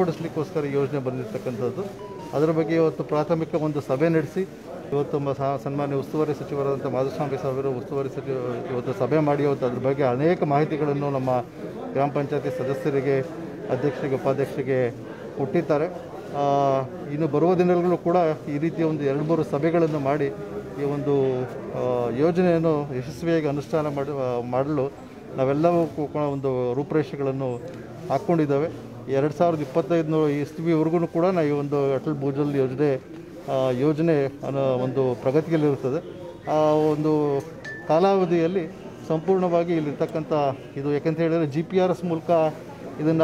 ಸರಿಪಡಿಸ್ಲಿಕ್ಕೋಸ್ಕರ ಈ ಯೋಜನೆ ಬಂದಿರತಕ್ಕಂಥದ್ದು ಅದರ ಬಗ್ಗೆ ಇವತ್ತು ಪ್ರಾಥಮಿಕ ಒಂದು ಸಭೆ ನಡೆಸಿ ಇವತ್ತು ಮ- ಸಹ ಸನ್ಮಾನ್ಯ ಉಸ್ತುವಾರಿ ಸಚಿವರಾದಂಥ ಮಾಧುಸ್ವಾಮಿ ಸಾಹೇಬರು ಉಸ್ತುವಾರಿ ಸಚಿವ ಇವತ್ತು ಸಭೆ ಮಾಡಿ ಇವತ್ತು ಅದ್ರ ಬಗ್ಗೆ ಅನೇಕ ಮಾಹಿತಿಗಳನ್ನು ನಮ್ಮ ಗ್ರಾಮ ಪಂಚಾಯತಿ ಸದಸ್ಯರಿಗೆ ಅಧ್ಯಕ್ಷರಿಗೆ ಉಪಾಧ್ಯಕ್ಷರಿಗೆ ಕೊಟ್ಟಿದ್ದಾರೆ ಆ, ಇನ್ನು ಬರುವ ದಿನಗಳು ಕೂಡ ಈ ರೀತಿಯ ಒಂದು ಎರಡು ಮೂರು ಸಭೆಗಳನ್ನು ಮಾಡಿ ಈ ಒಂದು ಆ, ಯೋಜನೆಯನ್ನು ಯಶಸ್ವಿಯಾಗಿ ಅನುಷ್ಠಾನ ಮಾಡಿ ಮಾಡಲು ನಾವೆಲ್ಲವೂ ಕೂಡ ಒಂದು ರೂಪುರೇಷೆಗಳನ್ನು ಹಾಕ್ಕೊಂಡಿದ್ದಾವೆ ಎರಡು ಸಾವಿರದ ಇಪ್ಪತ್ತೈದು ಇಸ್ವಿವರೆಗೂ ಕೂಡ ನಾವು ಈ ಒಂದು ಅಟಲ್ ಭೂಜಲ್ ಯೋಜನೆ ಆ, ಯೋಜನೆ ಅನ್ನೋ ಒಂದು ಪ್ರಗತಿಯಲ್ಲಿರುತ್ತದೆ ಆ ಒಂದು ಕಾಲಾವಧಿಯಲ್ಲಿ ಸಂಪೂರ್ಣವಾಗಿ ಇಲ್ಲಿರ್ತಕ್ಕಂಥ ಇದು ಯಾಕಂತ ಹೇಳಿದರೆ ಜಿ ಪಿ ಆರ್ ಎಸ್ ಮೂಲಕ ಇದನ್ನು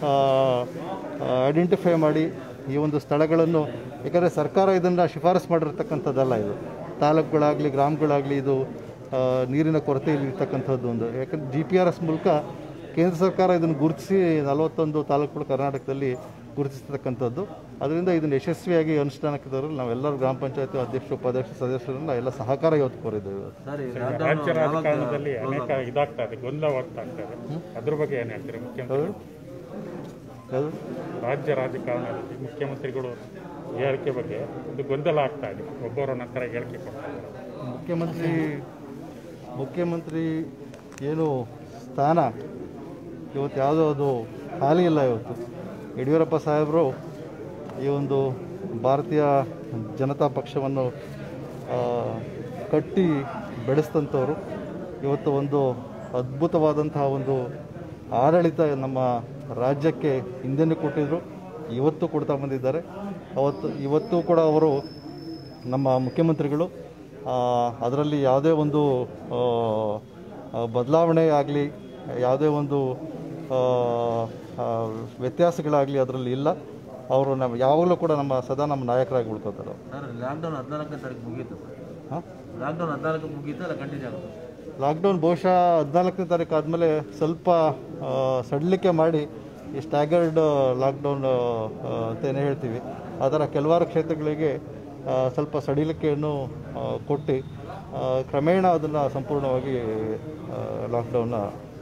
ಐಡೆಂಟಿಫೈ ಮಾಡಿ ಈ ಒಂದು ಸ್ಥಳಗಳನ್ನು ಯಾಕಂದರೆ ಸರ್ಕಾರ ಇದನ್ನು ಶಿಫಾರಸು ಮಾಡಿರ್ತಕ್ಕಂಥದ್ದಲ್ಲ ಇದು ತಾಲೂಕುಗಳಾಗಲಿ ಗ್ರಾಮಗಳಾಗಲಿ ಇದು ಆ, ನೀರಿನ ಕೊರತೆ ಇರ್ತಕ್ಕಂಥದ್ದು ಒಂದು ಯಾಕಂದ್ರೆ ಜಿ ಪಿ ಆರ್ ಎಸ್ ಮೂಲಕ ಕೇಂದ್ರ ಸರ್ಕಾರ ಇದನ್ನು ಗುರುತಿಸಿ ನಲವತ್ತೊಂದು ತಾಲೂಕುಗಳು ಕರ್ನಾಟಕದಲ್ಲಿ ಗುರುತಿಸ್ತಕ್ಕಂಥದ್ದು ಅದರಿಂದ ಇದನ್ನು ಯಶಸ್ವಿಯಾಗಿ ಅನುಷ್ಠಾನಕ್ಕೆ ತರಲು ನಾವೆಲ್ಲರೂ ಗ್ರಾಮ ಪಂಚಾಯತ್ ಅಧ್ಯಕ್ಷ ಉಪಾಧ್ಯಕ್ಷ ಸದಸ್ಯರನ್ನ ಎಲ್ಲ ಸಹಕಾರ ಇವತ್ತು ಕೋರಿದ್ದೇವೆ ಇವತ್ತು. ಸರ್ ಈ ರಾಜ್ಯ ರಾಜಕಾರಣದಲ್ಲಿ ಅನೇಕ ಇದಾಗ್ತಾ ಇದೆ ಗೊಂದಲವಾಗ್ತಾ ಇದೆ ಅದ್ರ ಬಗ್ಗೆ ಏನು ಹೇಳ್ತೀರಿ ಮುಖ್ಯಮಂತ್ರಿ ಯಾವುದು ರಾಜ್ಯ ರಾಜಕಾರಣದಲ್ಲಿ ಮುಖ್ಯಮಂತ್ರಿಗಳು ಹೇಳಿಕೆ ಬಗ್ಗೆ ಒಂದು ಗೊಂದಲ ಆಗ್ತಾ ಇದೆ ಒಬ್ಬರ ನಂತರ ಹೇಳಿಕೆ ಕೊಡ್ತಾ ಇದ್ದಾರೆ ಮುಖ್ಯಮಂತ್ರಿ ಮುಖ್ಯಮಂತ್ರಿ ಏನು ಸ್ಥಾನ ಇವತ್ತು ಯಾವುದೋ ಅದು ಖಾಲಿ ಇಲ್ಲ ಇವತ್ತು ಯಡಿಯೂರಪ್ಪ ಸಾಹೇಬರು ಈ ಒಂದು ಭಾರತೀಯ ಜನತಾ ಪಕ್ಷವನ್ನು ಆ, ಕಟ್ಟಿ ಬೆಳೆಸಿದಂಥವ್ರು ಇವತ್ತು ಒಂದು ಅದ್ಭುತವಾದಂತಹ ಒಂದು ಆಡಳಿತ ನಮ್ಮ ರಾಜ್ಯಕ್ಕೆ ಹಿಂದೆನೂ ಕೊಟ್ಟಿದ್ದರು ಇವತ್ತು ಕೊಡ್ತಾ ಬಂದಿದ್ದಾರೆ ಅವತ್ತು ಇವತ್ತು ಕೂಡ ಅವರು ನಮ್ಮ ಮುಖ್ಯಮಂತ್ರಿಗಳು ಅದರಲ್ಲಿ ಯಾವುದೇ ಒಂದು ಆ, ಆ, ಬದಲಾವಣೆ ಆಗಲಿ ಯಾವುದೇ ಒಂದು ಆ, ಆ, ವ್ಯತ್ಯಾಸಗಳಾಗಲಿ ಅದರಲ್ಲಿ ಇಲ್ಲ ಅವರು ನಮ್ಮ ಯಾವಾಗಲೂ ಕೂಡ ನಮ್ಮ ಸದಾ ನಮ್ಮ ನಾಯಕರಾಗಿ ಉಳ್ಕೋತಾರೆ ಅವ್ರು. ಸರ್ ಲಾಕ್ಡೌನ್ ಹದಿನಾಲ್ಕನೇ ತಾರೀಕು ಮುಗೀತು ಸರ್ ಹಾಂ ಲಾಕ್ಡೌನ್ ಹದಿನಾಲ್ಕು ಮುಗೀತು ಅಲ್ಲ ಕಂಟಿನ್ಯೂ ಆಗುತ್ತೆ ಲಾಕ್ಡೌನ್ ಬಹುಶಃ ಹದಿನಾಲ್ಕನೇ ತಾರೀಕು ಆದಮೇಲೆ ಸ್ವಲ್ಪ ಆ, ಸಡಿಲಿಕೆ ಮಾಡಿ ಈ ಸ್ಟ್ಯಾಗರ್ಡ್ ಲಾಕ್ಡೌನ್ ಅಂತಲೇ ಹೇಳ್ತೀವಿ ಆ ಥರ ಕೆಲವಾರು ಕ್ಷೇತ್ರಗಳಿಗೆ ಆ, ಸ್ವಲ್ಪ ಸಡಿಲಿಕೆಯನ್ನು ಆ, ಕೊಟ್ಟು ಆ, ಕ್ರಮೇಣ ಅದನ್ನು ಸಂಪೂರ್ಣವಾಗಿ ಲಾಕ್ಡೌನ್ನ